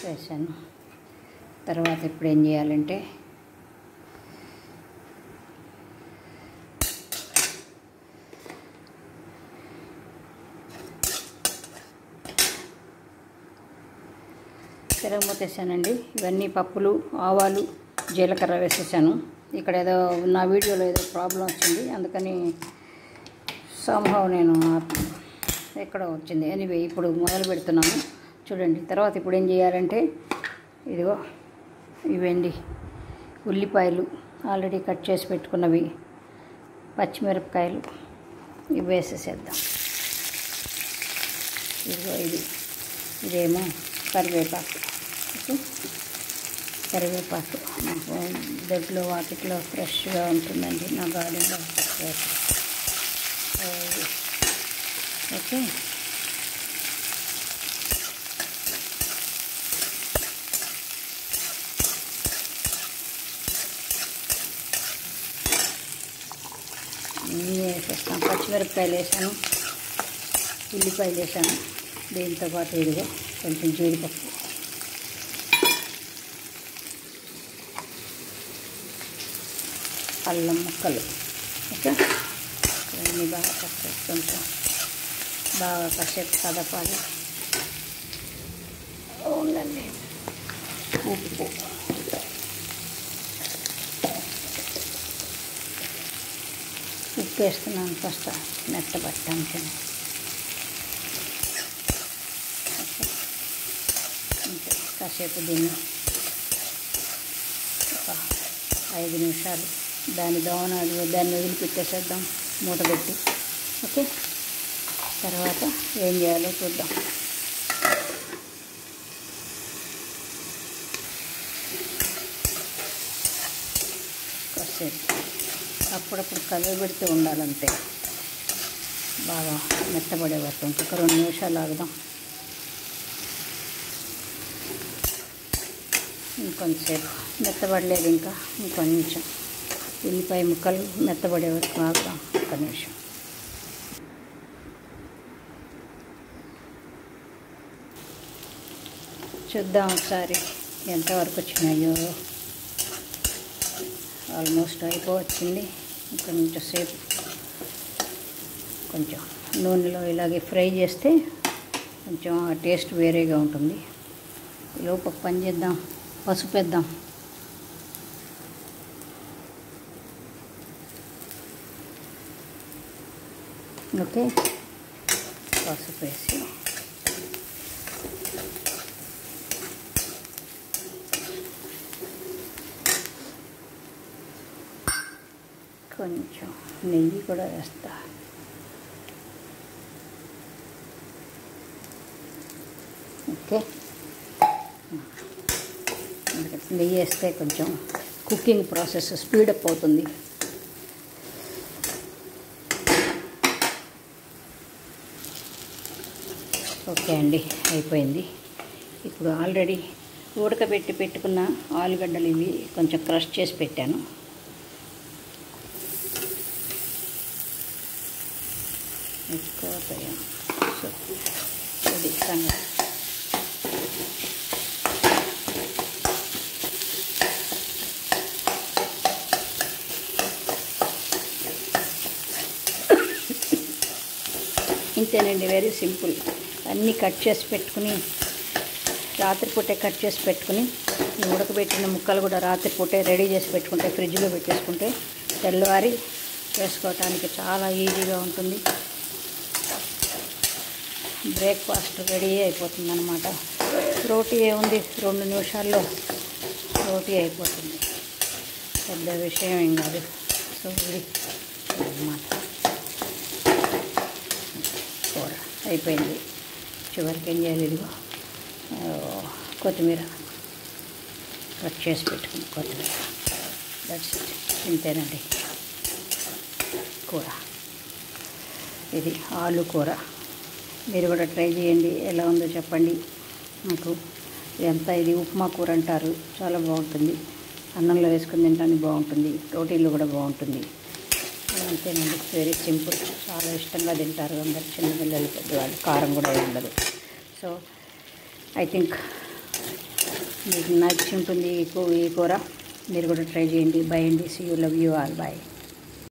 వేసాను తర్వాత ఇప్పుడు ఏం చేయాలంటే తిరగమూత వేసానండి ఇవన్నీ పప్పులు ఆవాలు జీలకర్ర వేసేసాను ఇక్కడ ఏదో నా వీడియోలో ఏదో ప్రాబ్లం వచ్చింది అందుకని సంభవం నేను ఎక్కడ వచ్చింది ఎనీవే ఇప్పుడు మొదలు పెడుతున్నాను చూడండి తర్వాత ఇప్పుడు ఏం చేయాలంటే ఇదిగో ఇవండి ఉల్లిపాయలు ఆల్రెడీ కట్ చేసి పెట్టుకున్నవి పచ్చిమిరపకాయలు ఇవి వేసేసేద్దాం ఇదిగో ఇది ఇదేమో కరివేపాకు ఓకే కరివేపాకు నాకు బెడ్లో వాటిలో ఫ్రెష్గా ఉంటుందండి నా గార్డెన్లో ఓకే అన్నీ వేసేస్తాం పచ్చిమిరపకాయలు వేసాను ఉల్లిపాయలు వేసాను దీంతో పాటు ఇదిగో కొంచెం జీడిపప్పు అల్లం ముక్కలు ఓకే ఇవన్నీ బాగా కాసేపు కొంచెం బాగా కాసేపు కదపాలి ఉండండి ఉప్పు ఉప్పు వేస్తున్నాను ఫస్ట్ మెత్తబట్టడానికి అంతే కాసేపు దీన్ని ఒక ఐదు నిమిషాలు దాని దోవన దాన్ని వదిలిపెట్టేసేద్దాం మూట పెట్టి ఓకే తర్వాత ఏం చేయాలో చూద్దాం కాసేపు అప్పుడప్పుడు కలవ పెడుతూ ఉండాలంతే బాగా మెత్తబడే వరకు ఇంకొక రెండు నిమిషాలు ఆగుదాం ఇంకొంచెంసేపు మెత్తబడలేదు ఇంకా ఇంకొంచెం ఉల్లిపాయ ముక్కలు మెత్తబడే వరకు ఆగుదాం ఒక నిమిషం చూద్దాం ఒకసారి ఎంతవరకు వచ్చినాయో ఆల్మోస్ట్ అయిపోవచ్చింది ఇంకా కొంచెం సేపు కొంచెం నూనెలో ఇలాగే ఫ్రై చేస్తే కొంచెం ఆ టేస్ట్ వేరేగా ఉంటుంది లోపు ఒక పని చేద్దాం పసుపు వేద్దాం ఓకే పసుపు వేసి కొంచెం నెయ్యి కూడా వేస్తా ఓకే ఎందుకంటే నెయ్యి వేస్తే కొంచెం కుకింగ్ ప్రాసెస్ స్పీడప్ అవుతుంది ఓకే అండి అయిపోయింది ఇప్పుడు ఆల్రెడీ ఉడకబెట్టి పెట్టుకున్న ఆలుగడ్డలు ఇవి కొంచెం క్రష్ చేసి పెట్టాను ఎక్కువ అవుతాయి సో ఇది సంగతి ఇంతేనండి వెరీ సింపుల్ అన్నీ కట్ చేసి పెట్టుకుని రాత్రిపూటే కట్ చేసి పెట్టుకుని ఈ ఉడకబెట్టిన ముక్కలు కూడా రాత్రిపూటే రెడీ చేసి పెట్టుకుంటే ఫ్రిడ్జ్లో పెట్టేసుకుంటే తెల్లవారి చేసుకోవటానికి చాలా ఈజీగా ఉంటుంది బ్రేక్ఫాస్ట్ రెడీ అయిపోతుంది అనమాట రోటీ ఏముంది రెండు నిమిషాల్లో రోటీ అయిపోతుంది పెద్ద విషయం ఏం కాదు సో ఇది అన్నమాట కూర అయిపోయింది చివరికి ఏం చేయాలి ఇదిగో ఆ, కొత్తిమీర కట్ చేసి పెట్టుకుని కొత్తిమీర దట్స్ ఇట్ ఇంతేనండి కూర ఇది ఆలు కూర మీరు కూడా ట్రై చేయండి ఎలా ఉందో చెప్పండి నాకు ఎంత ఇది ఉప్మా కూర అంటారు చాలా బాగుంటుంది అన్నంలో వేసుకుని తినడానికి బాగుంటుంది రోటీలు కూడా బాగుంటుంది అంతేనండి వెరీ సింపుల్ చాలా ఇష్టంగా తింటారు అందరు చిన్నపిల్లలు పెద్దవాళ్ళు కారం కూడా ఏమి ఉండదు సో ఐ థింక్ మీకు నచ్చి ఉంటుంది ఈ కూ- ఈ కూర మీరు కూడా ట్రై చేయండి బై అండి see you love you all bye